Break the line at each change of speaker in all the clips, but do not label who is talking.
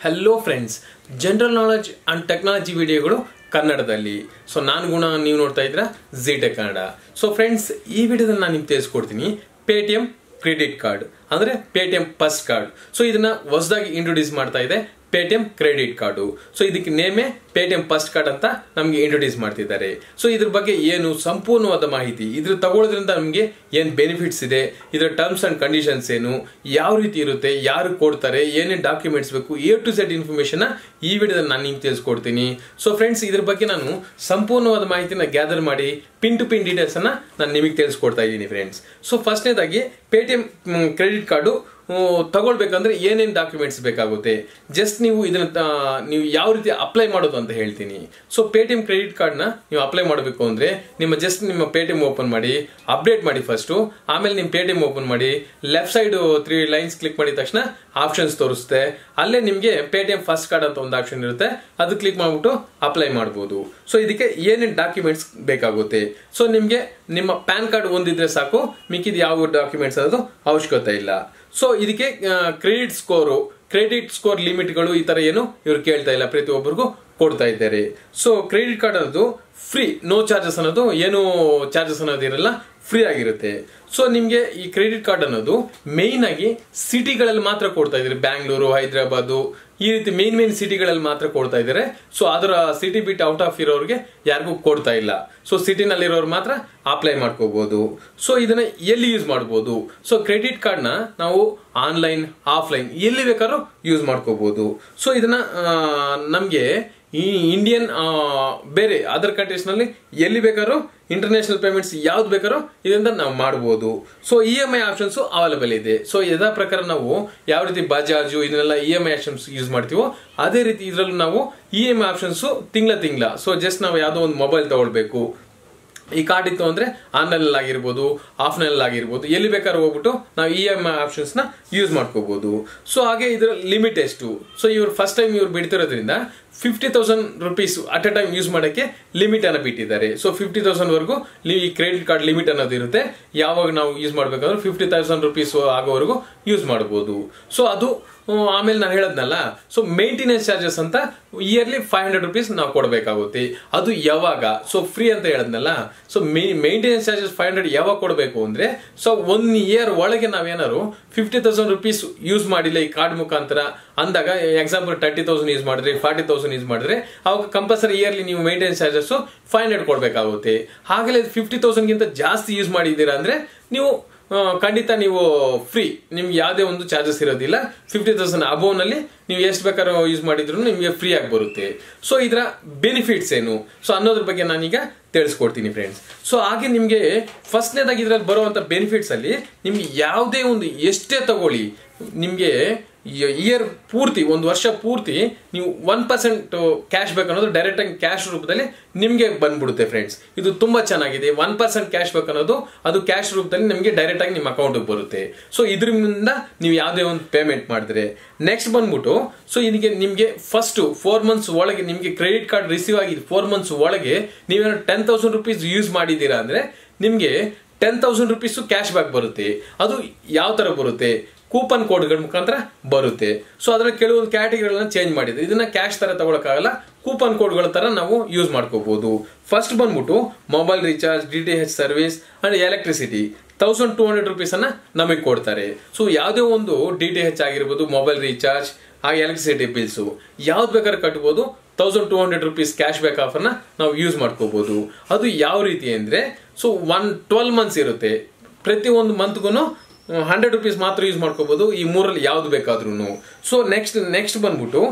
hello friends general knowledge and technology ವಿಡಿಯೋಗಳು ಕನ್ನಡದಲ್ಲಿ so ನಾನು ಗುಣ ನೀವು ನೋಡ್ತಾ ಇದ್ದೀರಾ ಝೀಟೆಕ್ ಕನ್ನಡ ಸೊ ಫ್ರೆಂಡ್ಸ್ ಈ ವಿಡಿಯೋದಲ್ಲಿ ನಾನು ನಿಮ್ಗೆ ತಿಳಿಸ್ಕೊಡ್ತೀನಿ ಪೇಟಿಎಂ ಕ್ರೆಡಿಟ್ ಕಾರ್ಡ್ ಅಂದರೆ ಪೇಟಿಎಂ ಫಸ್ಟ್ ಕಾರ್ಡ್ ಸೊ ಇದನ್ನ ಹೊಸದಾಗಿ ಇಂಟ್ರೊಡ್ಯೂಸ್ ಮಾಡ್ತಾ ಇದೆ ಪೇಟಿಎಂ ಕ್ರೆಡಿಟ್ ಕಾರ್ಡು ಸೊ ಇದಕ್ಕೆ ನೇಮೇ ಪೇಟಿಎಂ ಫಸ್ಟ್ ಕಾರ್ಡ್ ಅಂತ ನಮಗೆ ಇಂಟ್ರೊಡ್ಯೂಸ್ ಮಾಡ್ತಿದ್ದಾರೆ ಸೊ ಇದ್ರ ಬಗ್ಗೆ ಏನು ಸಂಪೂರ್ಣವಾದ ಮಾಹಿತಿ ಇದ್ರ ತಗೊಳ್ಳೋದ್ರಿಂದ ನಮಗೆ ಏನು ಬೆನಿಫಿಟ್ಸ್ ಇದೆ ಇದರ ಟರ್ಮ್ಸ್ ಅಂಡ್ ಕಂಡೀಷನ್ಸ್ ಏನು ಯಾವ ರೀತಿ ಇರುತ್ತೆ ಯಾರು ಕೊಡ್ತಾರೆ ಏನೇನು ಡಾಕ್ಯುಮೆಂಟ್ಸ್ ಬೇಕು ಎ ಟು ಸೆಟ್ ಇನ್ಫಾರ್ಮೇಶನ್ ಈ ವಿಡಿಯೋದಲ್ಲಿ ನಾನು ನಿಮ್ಗೆ ತಿಳಿಸ್ಕೊಡ್ತೀನಿ ಸೊ ಫ್ರೆಂಡ್ಸ್ ಇದ್ರ ಬಗ್ಗೆ ನಾನು ಸಂಪೂರ್ಣವಾದ ಮಾಹಿತಿನ ಗ್ಯಾದರ್ ಮಾಡಿ ಪಿನ್ ಟು ಪಿನ್ ಡೀಟೇಲ್ಸ್ ಅನ್ನ ನಾನು ನಿಮಗೆ ತಿಳಿಸ್ಕೊಡ್ತಾ ಇದ್ದೀನಿ ಫ್ರೆಂಡ್ಸ್ ಸೊ ಫಸ್ಟ್ನೇದಾಗಿ ಪೇಟಿಎಂ ಕ್ರೆಡಿಟ್ ಕಾರ್ಡು ತಗೊಳ್ಬೇಕಂದ್ರೆ ಏನೇನು ಡಾಕ್ಯುಮೆಂಟ್ಸ್ ಬೇಕಾಗುತ್ತೆ ಜಸ್ಟ್ ನೀವು ಇದನ್ನ ತ- ನೀವು ಯಾವ ರೀತಿ ಅಪ್ಲೈ ಮಾಡೋದು ಅಂತ ಹೇಳ್ತೀನಿ ಸೊ ಪೇಟಿಎಂ ಕ್ರೆಡಿಟ್ ಕಾರ್ಡ್ನ ನೀವು ಅಪ್ಲೈ ಮಾಡಬೇಕು ಅಂದ್ರೆ ನಿಮ್ಮ ಜಸ್ಟ್ ನಿಮ್ಮ ಪೇಟಿಎಂ ಓಪನ್ ಮಾಡಿ ಅಪ್ಡೇಟ್ ಮಾಡಿ ಫಸ್ಟು ಆಮೇಲೆ ನಿಮ್ಮ ಪೇಟಿಎಂ ಓಪನ್ ಮಾಡಿ left side three lines click ಮಾಡಿದ ತಕ್ಷಣ ಆಪ್ಷನ್ಸ್ ತೋರಿಸುತ್ತೆ ಅಲ್ಲೇ ನಿಮಗೆ ಪೇಟಿಎಂ ಫಸ್ಟ್ ಕಾರ್ಡ್ ಅಂತ ಒಂದು ಆಪ್ಷನ್ ಇರುತ್ತೆ ಅದು ಕ್ಲಿಕ್ ಮಾಡ್ಬಿಟ್ಟು ಅಪ್ಲೈ ಮಾಡ್ಬೋದು ಸೊ ಇದಕ್ಕೆ ಏನೇನು ಡಾಕ್ಯುಮೆಂಟ್ಸ್ ಬೇಕಾಗುತ್ತೆ ಸೊ ನಿಮಗೆ ನಿಮ್ಮ ಪ್ಯಾನ್ ಕಾರ್ಡ್ ಒಂದಿದ್ರೆ ಸಾಕು ಮಿಕ್ಕಿದ ಯಾವ ಡಾಕ್ಯುಮೆಂಟ್ಸ್ ಅನ್ನೋದು ಅವಶ್ಯಕತೆ ಇಲ್ಲ ಸೊ ಇದಕ್ಕೆ ಕ್ರೆಡಿಟ್ ಸ್ಕೋರು ಕ್ರೆಡಿಟ್ ಸ್ಕೋರ್ ಲಿಮಿಟ್ಗಳು ಈ ತರ ಏನು ಇವ್ರು ಕೇಳ್ತಾ ಇಲ್ಲ ಪ್ರತಿಯೊಬ್ಬರಿಗೂ ಕೊಡ್ತಾ ಇದ್ದಾರೆ ಸೊ ಕ್ರೆಡಿಟ್ ಕಾರ್ಡ್ ಅನ್ನೋದು ಫ್ರೀ ನೋ ಚಾರ್ಜಸ್ ಅನ್ನೋದು ಏನು ಚಾರ್ಜಸ್ ಅನ್ನೋದು ಇರಲ್ಲ ಫ್ರೀ ಆಗಿರುತ್ತೆ ಸೊ ನಿಮಗೆ ಈ ಕ್ರೆಡಿಟ್ ಕಾರ್ಡ್ ಅನ್ನೋದು ಮೇಯ್ನ್ ಆಗಿ ಸಿಟಿಗಳಲ್ಲಿ ಮಾತ್ರ ಕೊಡ್ತಾ ಇದ್ದಾರೆ ಬ್ಯಾಂಗ್ಳೂರು ಹೈದರಾಬಾದು ಈ ರೀತಿ ಮೇನ್ ಮೇನ್ ಸಿಟಿಗಳಲ್ಲಿ ಮಾತ್ರ ಕೊಡ್ತಾ ಇದ್ದಾರೆ ಸೊ ಅದರ ಸಿಟಿ ಬಿಟ್ ಔಟ್ ಆಫ್ ಇರೋರಿಗೆ ಯಾರಿಗೂ ಕೊಡ್ತಾ ಇಲ್ಲ ಸೊ ಸಿಟಿನಲ್ಲಿರೋರು ಮಾತ್ರ ಅಪ್ಲೈ ಮಾಡ್ಕೋಬಹುದು ಸೊ ಇದನ್ನ ಎಲ್ಲಿ ಯೂಸ್ ಮಾಡ್ಬೋದು ಸೊ ಕ್ರೆಡಿಟ್ ಕಾರ್ಡ್ನ ನಾವು ಆನ್ಲೈನ್ ಆಫ್ಲೈನ್ ಎಲ್ಲಿ ಬೇಕಾದ್ರೂ ಯೂಸ್ ಮಾಡ್ಕೋಬಹುದು ಸೊ ಇದನ್ನ ನಮಗೆ ಈ ಇಂಡಿಯನ್ ಬೇರೆ ಅದರ್ ಕಂಟ್ರೀಸ್ ನಲ್ಲಿ ಎಲ್ಲಿ ಬೇಕಾದ್ರೂ ಇಂಟರ್ನ್ಯಾಷನಲ್ ಪೇಮೆಂಟ್ಸ್ ಯಾವ್ದು ಬೇಕಾದ್ರೂ ಇದರಿಂದ ನಾವು ಮಾಡ್ಬೋದು so E M I options available ಇದೆ ಸೊ ಯಥಾ ಪ್ರಕಾರ ನಾವು ಯಾವ ರೀತಿ ಬಜಾಜು ಇದನ್ನೆಲ್ಲ E M I options use ಮಾಡ್ತೀವೋ ಅದೇ ರೀತಿ ಇದರಲ್ಲೂ ನಾವು ಇ ಎಂ ಐ ಆಪ್ಷನ್ಸ್ ತಿಂಗಳ ತಿಂಗಳ ಸೊ ಜಸ್ಟ್ ನಾವು ಯಾವುದೋ ಒಂದು ಮೊಬೈಲ್ ತಗೊಳ್ಬೇಕು ಈ ಕಾರ್ಡ್ ಇತ್ತು ಅಂದ್ರೆ ಆನ್ಲೈನ್ ಆಗಿರ್ಬೋದು ಆಫ್ಲೈನ್ ಆಗಿರ್ಬೋದು ಎಲ್ಲಿ ಬೇಕಾದ್ರೂ ಹೋಗ್ಬಿಟ್ಟು ನಾವು ಇ ಎಂ ಐ ಆಪ್ಷನ್ಸ್ ನ ಯೂಸ್ ಮಾಡ್ಕೋಬಹುದು ಸೊ ಹಾಗೆ ಇದರ ಲಿಮಿಟ್ ಎಷ್ಟು ಸೊ ಇವ್ರು ಫಸ್ಟ್ ಟೈಮ್ ಇವ್ರು ಬಿಡ್ತಿರೋದ್ರಿಂದ fifty thousand rupees at a time use ಮಾಡೋಕ್ಕೆ ಲಿಮಿಟ್ ಅನ್ನ ಬಿಟ್ಟಿದ್ದಾರೆ ಸೊ ಫಿಫ್ಟಿ ತೌಸಂಡ್ ವರೆಗೂ ಈ ಕ್ರೆಡಿಟ್ ಕಾರ್ಡ್ ಲಿಮಿಟ್ ಅನ್ನೋದು ಇರುತ್ತೆ ಯಾವಾಗ ನಾವು ಯೂಸ್ ಮಾಡ್ಬೇಕಂದ್ರೆ ಫಿಫ್ಟಿ ತೌಸಂಡ್ ರುಪೀಸ್ ಆಗೋವರೆಗೂ ಯೂಸ್ ಮಾಡಬಹುದು ಸೊ ಅದು ಹ್ಮ್, ಆಮೇಲೆ ನಾನು ಹೇಳದ್ನಲ್ಲ ಸೊ ಮೇಂಟೆನೆನ್ಸ್ ಚಾರ್ಜಸ್ ಅಂತ ಇಯರ್ಲಿ ಫೈವ್ ಹಂಡ್ರೆಡ್ ರುಪೀಸ್ ನಾವು ಕೊಡಬೇಕಾಗುತ್ತೆ ಅದು ಯಾವಾಗ ಸೊ ಫ್ರೀ ಅಂತ ಹೇಳದ್ನಲ್ಲ so maintenance charges five hundred ಯಾವಾಗ ಕೊಡಬೇಕು ಅಂದ್ರೆ ಸೊ ಒನ್ ಇಯರ್ ಒಳಗೆ ನಾವೇನಾದ್ರು ಫಿಫ್ಟಿ ತೌಸಂಡ್ ರುಪೀಸ್ ಯೂಸ್ ಮಾಡಿಲ್ಲ ಈ ಕಾರ್ಡ್ ಮುಖಾಂತರ ಅಂದಾಗ ಎಕ್ಸಾಂಪಲ್ ತರ್ಟಿ ತೌಸಂಡ್ ಯೂಸ್ ಮಾಡಿದ್ರೆ ಫಾರ್ಟಿ ತೌಸಂಡ್ ಯೂಸ್ ಮಾಡಿದ್ರೆ ಅವಾಗ ಕಂಪಲ್ಸರಿ ಇಯರ್ಲಿ ನೀವು ಮೇಂಟೆನೆನ್ಸ್ ಚಾರ್ಜಸ್ ಫೈವ್ ಹಂಡ್ರೆಡ್ ಕೊಡಬೇಕಾಗುತ್ತೆ ಹಾಗಲೇ ಫಿಫ್ಟಿ ತೌಸಂಡ್ಗಿಂತ ಜಾಸ್ತಿ ಯೂಸ್ ಮಾಡಿದ್ದೀರಾ ಅಂದ್ರೆ ನೀವು ಆ, ಖಂಡಿತ ನೀವು ಫ್ರೀ ನಿಮ್ಗೆ ಯಾವುದೇ ಒಂದು ಚಾರ್ಜಸ್ ಇರೋದಿಲ್ಲ ಫಿಫ್ಟಿ ತೌಸಂಡ್ ಅಬೋವ್ ನಲ್ಲಿ ನೀವು ಎಷ್ಟು ಬೇಕಾದ್ರೂ ಯೂಸ್ ಮಾಡಿದ್ರು ನಿಮಗೆ ಫ್ರೀ ಆಗಿ ಬರುತ್ತೆ ಸೊ ಇದರ ಬೆನಿಫಿಟ್ಸ್ ಏನು ಸೊ ಅನ್ನೋದ್ರ ಬಗ್ಗೆ ನಾನೀಗ ತಿಳಿಸ್ಕೊಡ್ತೀನಿ ಫ್ರೆಂಡ್ಸ್ ಸೊ ಹಾಗೆ ನಿಮಗೆ ಫಸ್ಟ್ನೇದಾಗಿ ಇದ್ರಲ್ಲಿ ಬರುವಂತ ಬೆನಿಫಿಟ್ಸ್ ಅಲ್ಲಿ ನಿಮ್ಗೆ ಯಾವುದೇ ಒಂದು ಎಷ್ಟೇ ತಗೊಳ್ಳಿ ನಿಮಗೆ ಇಯರ್ ಪೂರ್ತಿ ಒಂದು ವರ್ಷ ಪೂರ್ತಿ ನೀವು ಒನ್ ಪರ್ಸೆಂಟ್ ಕ್ಯಾಶ್ ಬ್ಯಾಕ್ ಅನ್ನೋದು ಡೈರೆಕ್ಟ್ ಆಗಿ ಕ್ಯಾಶ್ ರೂಪದಲ್ಲಿ ನಿಮಗೆ ಬಂದ್ಬಿಡುತ್ತೆ ಫ್ರೆಂಡ್ಸ್ ಇದು ತುಂಬಾ ಚೆನ್ನಾಗಿದೆ ಒನ್ ಪರ್ಸೆಂಟ್ ಕ್ಯಾಶ್ ಬ್ಯಾಕ್ ಅನ್ನೋದು ಅದು ಕ್ಯಾಶ್ ರೂಪದಲ್ಲಿ ನಿಮಗೆ ಡೈರೆಕ್ಟ್ ಆಗಿ ನಿಮ್ಮ ಅಕೌಂಟ್ಗೆ ಬರುತ್ತೆ ಸೊ ಇದರಿಂದ ನೀವು ಯಾವುದೇ ಒಂದು ಪೇಮೆಂಟ್ ಮಾಡಿದ್ರೆ ನೆಕ್ಸ್ಟ್ ಬಂದ್ಬಿಟ್ಟು ಸೊ ಇದಕ್ಕೆ ನಿಮಗೆ ಫಸ್ಟ್ ಫೋರ್ ಮಂತ್ಸ್ ಒಳಗೆ ನಿಮಗೆ ಕ್ರೆಡಿಟ್ ಕಾರ್ಡ್ ರಿಸೀವ್ ಆಗಿದೆ ಫೋರ್ ಮಂತ್ಸ್ ಒಳಗೆ ನೀವೇನೋ ಟೆನ್ ತೌಸಂಡ್ ರುಪೀಸ್ ಯೂಸ್ ಮಾಡಿದ್ದೀರಾ ಅಂದ್ರೆ ನಿಮಗೆ ten thousand rupees cash back ಬರುತ್ತೆ ಅದು ಯಾವ ತರ ಬರುತ್ತೆ ಕೂಪನ್ ಕೋಡ್ಗಳ ಮುಖಾಂತರ ಬರುತ್ತೆ ಸೊ ಅದರಲ್ಲಿ ಕೆಲವೊಂದು ಕ್ಯಾಟಗರಿಗಳನ್ನ ಚೇಂಜ್ ಮಾಡಿದೆ ಇದನ್ನ ಕ್ಯಾಶ್ ತರ ತಗೊಳಕ್ಕಾಗಲ್ಲ ಕೂಪನ್ ಕೋಡ್ಗಳ ತರ ನಾವು ಯೂಸ್ ಮಾಡ್ಕೋಬಹುದು ಫಸ್ಟ್ ಬಂದ್ಬಿಟ್ಟು mobile recharge D T H service and electricity thousand two hundred rupees ಅನ್ನ ನಮಗೆ ಕೊಡ್ತಾರೆ ಸೊ ಯಾವುದೇ ಒಂದು ಡಿ ಟಿ ಎಚ್ ಆಗಿರ್ಬೋದು ಮೊಬೈಲ್ ರೀಚಾರ್ಜ್ ಆ ಎಲೆಕ್ಟ್ರಿಸಿಟಿ ಬಿಲ್ಸು ಯಾವ್ದು ಬೇಕಾದ್ರೆ ಕಟ್ಬೋದು thousand two hundred rupees cash back ಆಫರ್ನ ನಾವು ಯೂಸ್ ಮಾಡ್ಕೋಬಹುದು ಅದು ಯಾವ ರೀತಿ ಅಂದ್ರೆ ಸೊ ಒನ್ ಟ್ವೆಲ್ ಮಂತ್ಸ್ ಇರುತ್ತೆ ಪ್ರತಿ ಒಂದು ಮಂತ್ಗೂ ಹಂಡ್ರೆಡ್ ರುಪೀಸ್ ಮಾತ್ರ ಯೂಸ್ ಮಾಡ್ಕೋಬಹುದು ಈ ಮೂರಲ್ಲಿ ಯಾವ್ದು ಬೇಕಾದ್ರೂ ಸೊ ನೆಕ್ಸ್ಟ್ ನೆಕ್ಸ್ಟ್ ಬಂದ್ಬಿಟ್ಟು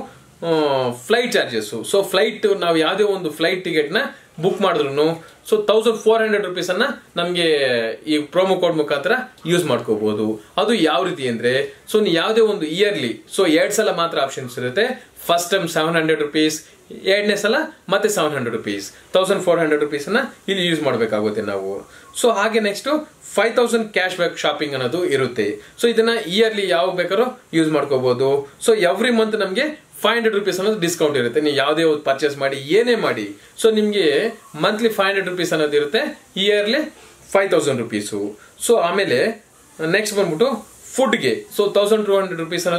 ಫ್ಲೈಟ್ ಚಾರ್ಜಸ್ ಸೊ ಫ್ಲೈಟ್ ನಾವು ಯಾವುದೇ ಒಂದು ಫ್ಲೈಟ್ ಟಿಕೆಟ್ನ ಬುಕ್ ಮಾಡಿದ್ರು so thousand four hundred rupees ಅನ್ನ ನಮಗೆ ಈ ಪ್ರೋಮೋ ಕೋಡ್ ಮುಖಾಂತರ ಯೂಸ್ ಮಾಡ್ಕೋಬಹುದು ಅದು ಯಾವ ರೀತಿ ಅಂದ್ರೆ ಸೊ ನೀವು ಯಾವುದೇ ಒಂದು ಇಯರ್ಲಿ ಸೊ ಎರಡ್ ಸಲ ಮಾತ್ರ ಆಪ್ಷನ್ಸ್ ಇರುತ್ತೆ first time seven hundred rupees ಎರಡನೇ ಸಲ ಮತ್ತೆ seven hundred rupees thousand four hundred rupees ಅನ್ನ ಇಲ್ಲಿ ಯೂಸ್ ಮಾಡಬೇಕಾಗುತ್ತೆ ನಾವು ಸೊ ಹಾಗೆ next five thousand cash back shopping ಅನ್ನೋದು ಇರುತ್ತೆ ಸೊ ಇದನ್ನ ಇಯರ್ಲಿ ಯಾವ ಬೇಕಾದ್ರೂ ಯೂಸ್ ಮಾಡ್ಕೋಬಹುದು ಸೊ ಎವ್ರಿ ಮಂತ್ ನಮಗೆ ಫೈವ್ ಹಂಡ್ರೆಡ್ ರುಪೀಸ್ ಅನ್ನೋದು ಡಿಸ್ಕೌಂಟ್ ಇರುತ್ತೆ ನೀವು ಯಾವುದೇ ಒಂದು ಪರ್ಚೇಸ್ ಮಾಡಿ ಏನೇ ಮಾಡಿ ಸೊ ನಿಮಗೆ ಮಂತ್ಲಿ ಫೈವ್ ಹಂಡ್ರೆಡ್ ರುಪೀಸ್ ಅನ್ನೋದು ಇರುತ್ತೆ yearly five thousand rupees so ಆಮೇಲೆ ನೆಕ್ಸ್ಟ್ ಬಂದ್ಬಿಟ್ಟು ಫುಡ್ಗೆ so thousand two hundred rupees ಅನ್ನೋದು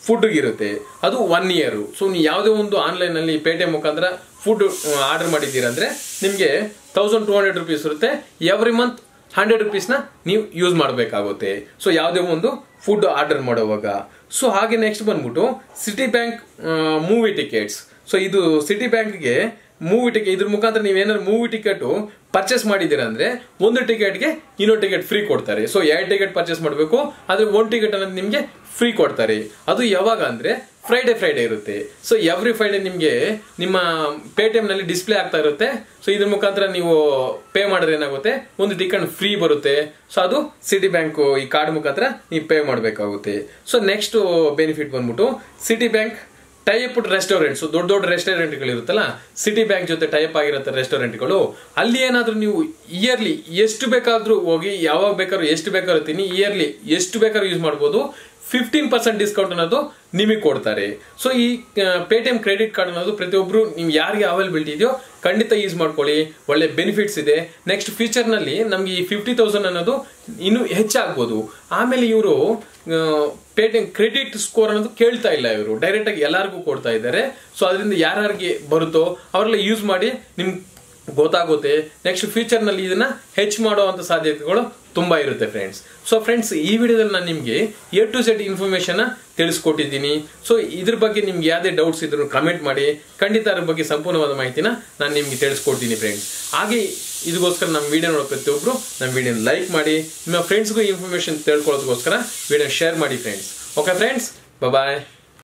ಫುಡ್ಗೆ ಇರುತ್ತೆ ಅದು ಒನ್ ಇಯರು ಸೊ ನೀವು ಯಾವುದೇ ಒಂದು ಆನ್ಲೈನಲ್ಲಿ ಪೇಟಿಎಂ ಮುಖಾಂತರ ಫುಡ್ ಆರ್ಡರ್ ಮಾಡಿದ್ದೀರಾ ಅಂದರೆ ನಿಮಗೆ ತೌಸಂಡ್ ಟೂ ಹಂಡ್ರೆಡ್ ರುಪೀಸ್ ಇರುತ್ತೆ ಎವ್ರಿ ಮಂತ್ ಹಂಡ್ರೆಡ್ ರುಪೀಸ್ನ ನೀವು ಯೂಸ್ ಮಾಡಬೇಕಾಗುತ್ತೆ ಸೊ ಯಾವುದೇ ಒಂದು ಫುಡ್ ಆರ್ಡರ್ ಮಾಡುವಾಗ ಸೊ ಹಾಗೆ ನೆಕ್ಸ್ಟ್ ಬಂದ್ಬಿಟ್ಟು Citibank movie tickets so ಇದು ಸಿಟಿ ಬ್ಯಾಂಕ್ಗೆ ಮೂವಿ ಟಿಕೆಟ್ ಇದ್ರ ಮುಖಾಂತರ ನೀವೇನಾದ್ರು ಮೂವಿ ಟಿಕೆಟ್ ಪರ್ಚೇಸ್ ಮಾಡಿದ್ದೀರಾ ಅಂದ್ರೆ ಒಂದು ಟಿಕೆಟ್ಗೆ ಇನ್ನೊಂದು ಟಿಕೆಟ್ ಫ್ರೀ ಕೊಡ್ತಾರೆ ಸೊ ಎರಡು ಟಿಕೆಟ್ ಪರ್ಚೇಸ್ ಮಾಡಬೇಕು ಆದ್ರೆ ಒಂದು ಟಿಕೆಟ್ ಅನ್ನೋದು ನಿಮಗೆ ಫ್ರೀ ಕೊಡ್ತಾರೆ ಅದು ಯಾವಾಗ ಅಂದ್ರೆ ಫ್ರೈಡೆ ಫ್ರೈಡೆ ಇರುತ್ತೆ ಸೊ ಎವ್ರಿ ಫ್ರೈಡೆ ನಿಮಗೆ ನಿಮ್ಮ ಪೇಟಿಎಂ ನಲ್ಲಿ ಡಿಸ್ಪ್ಲೇ ಆಗ್ತಾ ಇರುತ್ತೆ ಸೊ ಇದ್ರ ಮುಖಾಂತರ ನೀವು ಪೇ ಮಾಡಿದ್ರೆ ಏನಾಗುತ್ತೆ ಒಂದು ಟಿಕೆಟ್ ಫ್ರೀ ಬರುತ್ತೆ ಸೊ ಅದು ಸಿಟಿ ಬ್ಯಾಂಕ್ ಈ ಕಾರ್ಡ್ ಮುಖಾಂತರ ನೀವು ಪೇ ಮಾಡಬೇಕಾಗುತ್ತೆ ಸೊ ನೆಕ್ಸ್ಟ್ ಬೆನಿಫಿಟ್ ಬಂದ್ಬಿಟ್ಟು ಸಿಟಿ ಬ್ಯಾಂಕ್ ಟೈಪ್ ರೆಸ್ಟೋರೆಂಟ್ಸ್ ದೊಡ್ಡ ದೊಡ್ಡ ರೆಸ್ಟೋರೆಂಟ್ಗಳು ಇರುತ್ತಲ್ಲ ಸಿಟಿ ಬ್ಯಾಂಕ್ ಜೊತೆ ಟೈಪ್ ಆಗಿರುತ್ತೆ ರೆಸ್ಟೋರೆಂಟ್ಗಳು ಅಲ್ಲಿ ಏನಾದ್ರೂ ನೀವು ಇಯರ್ಲಿ ಎಷ್ಟು ಬೇಕಾದ್ರೂ ಹೋಗಿ ಯಾವಾಗ ಬೇಕಾದ್ರೂ ಎಷ್ಟು ಬೇಕಾದ್ರೂ ತಿನ್ನಿ ಇಯರ್ಲಿ ಎಷ್ಟು ಬೇಕಾದ್ರೂ ಯೂಸ್ ಮಾಡ್ಬೋದು ಫಿಫ್ಟೀನ್ ಪರ್ಸೆಂಟ್ ಡಿಸ್ಕೌಂಟ್ ಅನ್ನೋದು ನಿಮಗೆ ಕೊಡ್ತಾರೆ ಸೊ ಈ ಪೇಟಿಎಂ ಕ್ರೆಡಿಟ್ ಕಾರ್ಡ್ ಅನ್ನೋದು ಪ್ರತಿಯೊಬ್ಬರು ನೀವು ಯಾರಿಗೆ ಅವೈಲಬಿಲಿಟಿ ಇದೆಯೋ ಖಂಡಿತ ಯೂಸ್ ಮಾಡ್ಕೊಳ್ಳಿ ಒಳ್ಳೆ ಬೆನಿಫಿಟ್ಸ್ ಇದೆ ನೆಕ್ಸ್ಟ್ ಫ್ಯೂಚರ್ನಲ್ಲಿ ನಮಗೆ ಈ ಫಿಫ್ಟಿ ತೌಸಂಡ್ ಅನ್ನೋದು ಇನ್ನೂ ಹೆಚ್ಚಾಗ್ಬೋದು ಆಮೇಲೆ ಇವರು ಪೇಟಿಎಂ ಕ್ರೆಡಿಟ್ ಸ್ಕೋರ್ ಅನ್ನೋದು ಕೇಳ್ತಾ ಇಲ್ಲ ಇವರು ಡೈರೆಕ್ಟ್ ಆಗಿ ಎಲ್ಲರಿಗೂ ಕೊಡ್ತಾ ಇದ್ದಾರೆ ಸೊ ಅದರಿಂದ ಯಾರ್ಯಾರಿಗೆ ಬರುತ್ತೋ ಅವರೆಲ್ಲ ಯೂಸ್ ಮಾಡಿ ನಿಮ್ಗೆ ಗೊತ್ತಾಗುತ್ತೆ ನೆಕ್ಸ್ಟ್ ಫ್ಯೂಚರ್ನಲ್ಲಿ ಇದನ್ನ ಹೆಚ್ಚು ಮಾಡುವಂಥ ಸಾಧ್ಯತೆಗಳು ತುಂಬಾ ಇರುತ್ತೆ ಫ್ರೆಂಡ್ಸ್ ಸೊ ಫ್ರೆಂಡ್ಸ್ ಈ ವಿಡಿಯೋದಲ್ಲಿ ನಾನು ನಿಮಗೆ ಎ ಟು ಸೆಟ್ ಇನ್ಫಾರ್ಮೇಶನ್ ತಿಳಿಸ್ಕೊಟ್ಟಿದ್ದೀನಿ ಸೊ ಇದ್ರ ಬಗ್ಗೆ ನಿಮ್ಗೆ ಯಾವುದೇ ಡೌಟ್ಸ್ ಇದ್ರು ಕಮೆಂಟ್ ಮಾಡಿ ಖಂಡಿತ ಅದ್ರ ಬಗ್ಗೆ ಸಂಪೂರ್ಣವಾದ ಮಾಹಿತಿನ ನಾನು ನಿಮ್ಗೆ ತಿಳಿಸ್ಕೊಡ್ತೀನಿ ಫ್ರೆಂಡ್ಸ್ ಹಾಗೆ ಇದಕ್ಕೋಸ್ಕರ ನಮ್ಮ ವಿಡಿಯೋ ನೋಡೋ ಪ್ರತಿಯೊಬ್ಬರು ನಮ್ಮ ವಿಡಿಯೋನ ಲೈಕ್ ಮಾಡಿ ನಿಮ್ಮ ಫ್ರೆಂಡ್ಸ್ಗೂ ಇನ್ಫಾರ್ಮೇಶನ್ ತಿಳ್ಕೊಳ್ಳೋದಕ್ಕೋಸ್ಕರ ವಿಡಿಯೋ ಶೇರ್ ಮಾಡಿ ಫ್ರೆಂಡ್ಸ್ ಓಕೆ ಫ್ರೆಂಡ್ಸ್ ಬಾಯ್